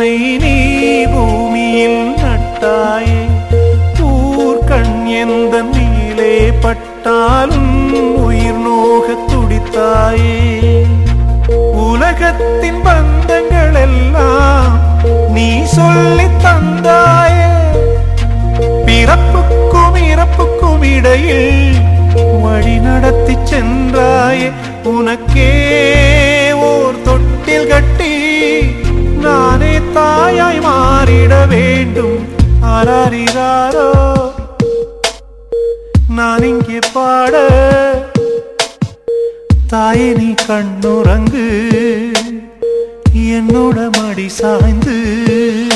என்னை நீ பூமியில் நட்டாயே ஊர்கண் எந்த நீலே பட்டாலும் உயிர் நோகத் துடித்தாயே உலகத்தின் பந்தங்கள் எல்லாம் நீ சொல்லித் தந்தாயே பிறப்புக்கும் இறப்புக்கும் இடையில் வழி நடத்தி சென்றாயே உனக்கே ஓர் தொட்டில் கட்டி நானே தாயாய் மாறிட வேண்டும் ஆராரிராரோ நான் இங்கே பாட தாயே நீ கண்ணுறங்கு என்னோட மடி சாய்ந்து